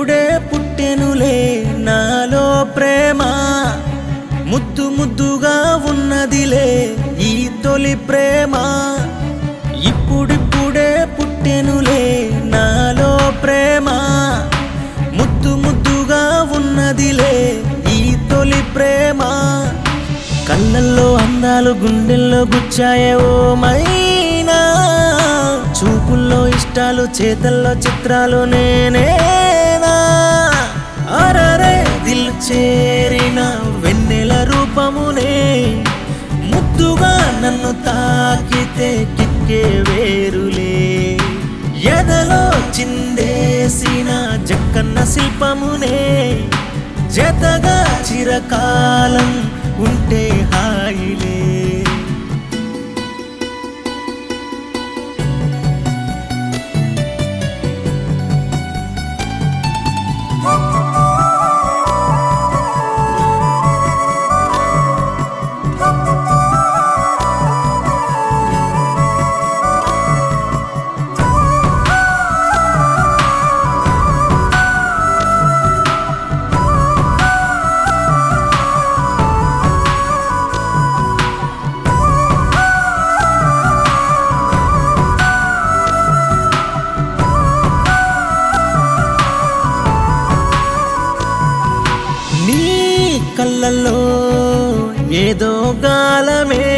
ఇప్పుడిప్పుడే పుట్టెనులే నాలో ప్రేమ ముద్దు ముద్దుగా ఉన్నదిలే ఈ తొలి ప్రేమ ఇప్పుడిప్పుడే పుట్టెనులే నాలో ప్రేమ ముద్దు ముద్దుగా ఉన్నదిలే ఈ తొలి ప్రేమ కళ్ళల్లో అందాలు గుండెల్లో గుచ్చాయే ఓ మైనా చూపుల్లో ఇష్టాలు చేతల్లో చిత్రాలు నేనేనా అరరే దిల్ చేరిన వెన్నెల రూపమునే ముద్దుగా నన్ను తాకితే కిక్కే వేరులే ఎదలో చిందేసిన జక్కన్న శిల్పమునే జతగా చిరకాలం ఉంటే హాయిలే నీ కళ్ళల్లో ఏదో గాలమే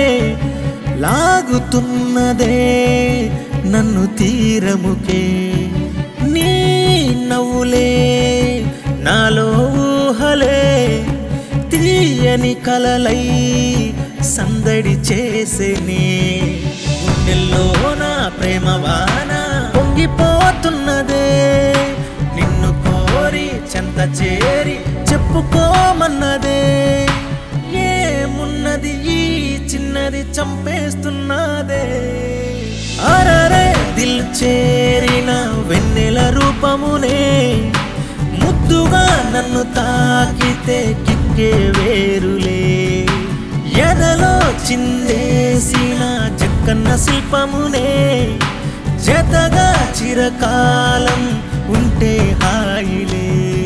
లాగుతున్నదే నన్ను తీరముకే నీ నవ్వులే నాలో ఊహలే తీయని కలలై సందడి చేసేనే గుండెల్లో నా ప్రేమ వాన పొంగిపోతున్నదే నిన్ను కోరి చెంత చేరి చెప్పుకోమన్నదే ఏమున్నది ఈ చిన్నది చంపేస్తున్నదే అరరే దిల్ చేరిన వెన్నెల రూపమునే ముద్దుగా నన్ను తాకితే కిక్కే వేరులే ఎదలో చిందేసిన జక్కన్న శిల్పమునే జతగా చిరకాలం ఉంటే హాయిలే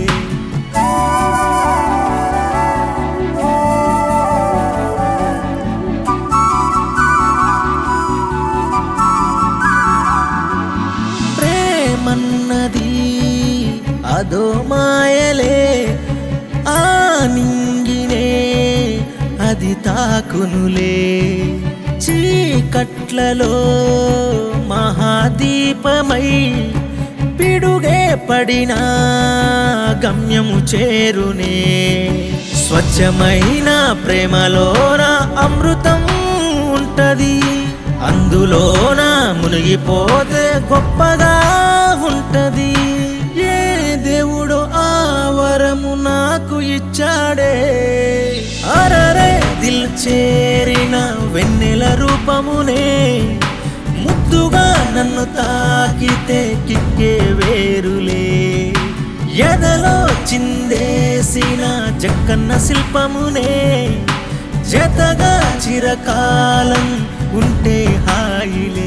ప్రేమన్నది అదో మాయలే ఆ నింగినే అది తాకునులే చీకట్లలో మహాదీపమై పిడుగే పడినా గమ్యము చేరునే స్వచ్ఛమైన ప్రేమలోన అమృతం ఉంటది అందులోన మునిగిపోతే గొప్పగా ఉంటది ఏ దేవుడు ఆ వరము నాకు ఇచ్చాడే అరరే దిల్ చేరిన వెన్నెల రూపమునే ముద్దుగా నన్ను తాకితే కిక్కే వేరులే ఎదలో చిందేసిన జక్కన్న శిల్పమునే జతగా చిరకాలం ఉంటే హాయిలే